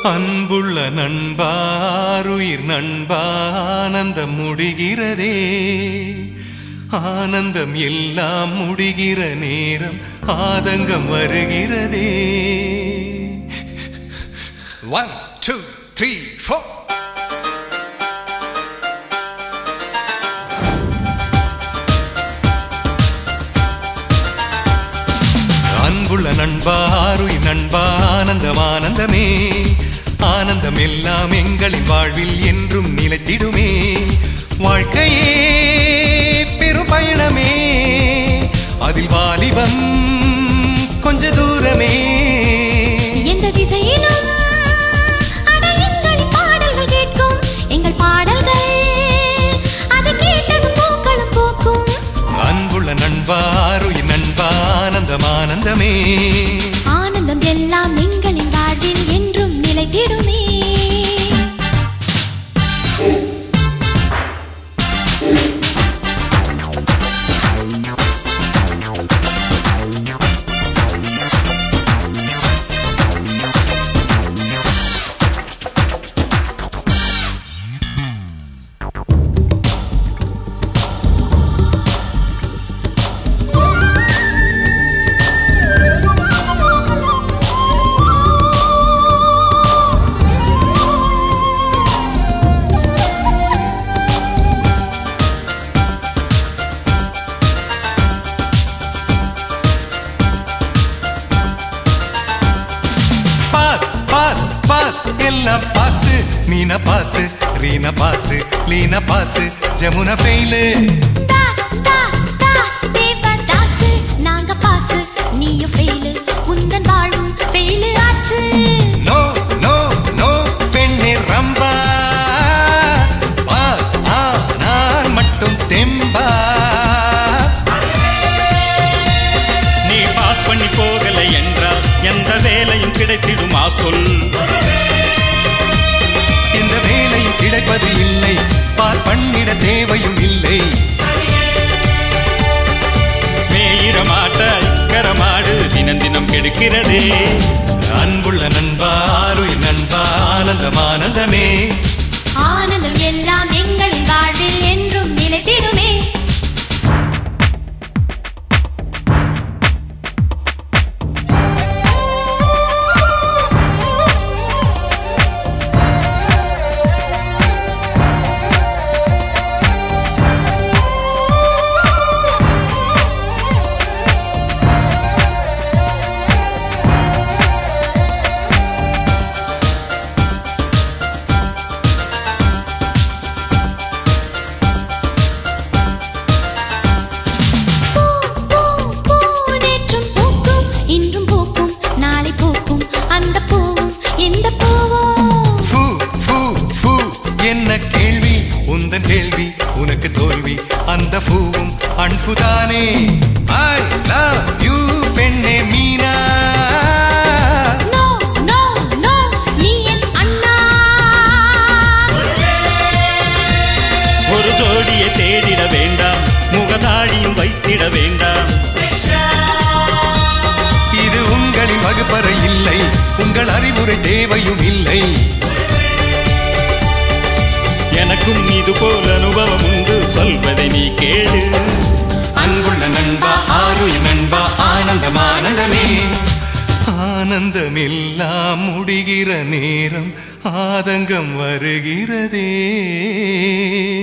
அன்புள்ள நண்பாருயிர் நண்பானந்தம் முடிகிறதே ஆனந்தம் எல்லாம் முடிகிற நேரம் ஆதங்கம் வருகிறதே One, two, three, four. அன்புள்ள நண்பா ஆருயிர் நண்பா ஆனந்தம் ஆனந்தமே ஆனந்தம் எல்லாம் எங்களின் வாழ்வில் என்றும் நிலைத்திடுமே வாழ்க்கையே பெரும் பயணமே அதில் வாலிபம் கொஞ்ச தூரமே எந்த திசையிலும் அட எங்களின் பாடல்கள் கேட்கும் எங்கள் பாடல்கள் அதை கேட்டது பூக்களும் பூக்கும் அன்புள்ள நண்பா ஆருயிர் நண்பா ஆனந்தம் ஆனந்தமே ஆனந்தம் எல்லாம் எங்களின் வாழ்வில் என்றும் நிலைத்திடுமே பாஸ் பாஸ் பாஸ் எல்லாம் pass Meena pass Reena pass Leena pass Jamuna fail Das Das Das Devdas நாங்க பாஸ் நீயும் ஃபெயிலு உந்தன் வாழும் ஃபெயிலு ஆச்சு நோ நோ நோ பெண்ணே ரம்பா பாஸ் ஆ நான் மட்டும் தெம்பா நீ பாஸ் பண்ணி போகலை என்றால் எந்த வேலையும் கிடைத்திடுமா சொல் இந்த வேலையும் கிடைப்பது இல்லை பார் பண்ணிட தேவையும் இல்லை மேயிற மாட்டாய் கரமாடு தினம் தினம் கெடுக்கிறதே அன்புள்ள நண்பா ஆருயிர் நண்பா ஆனந்தம் ஆனந்தமே ஆனந்தம் எல்லாம் எங்களின் வாழ்வில் என்றும் நிலைத்திடுமே பூ, பூ, பூ, நேற்றும் பூக்கும், இன்றும் பூக்கும், நாளை பூக்கும். அந்த பூவும் எந்த பூவோ? ஃபு ஃபு ஃபு என்ன கேள்வி உந்தன் கேள்வி உனக்கு தோல்வி அந்த பூவும் அன்புதானே ஐ லவ் யூ பெண்ணே மீனா No, no, no, நீ என் அண்ணா. ஒரு ஜோடியை தேடிட வேண்டாம் முகதாடியும் வைத்திட வேண்டாம் இது உங்களின் வகுப்பறை இல்லை உங்கள் அறிவுரை தேவையும் இல்லை எனக்கும் இது போல் அனுபவம் உண்டு சொல்வதை நீ கேளு அன்புள்ள நண்பா ஆருயிர் நண்பா ஆனந்தம் ஆனந்தமே ஆனந்தம் எல்லாம் முடிகிற நேரம் ஆதங்கம் வருகிறதே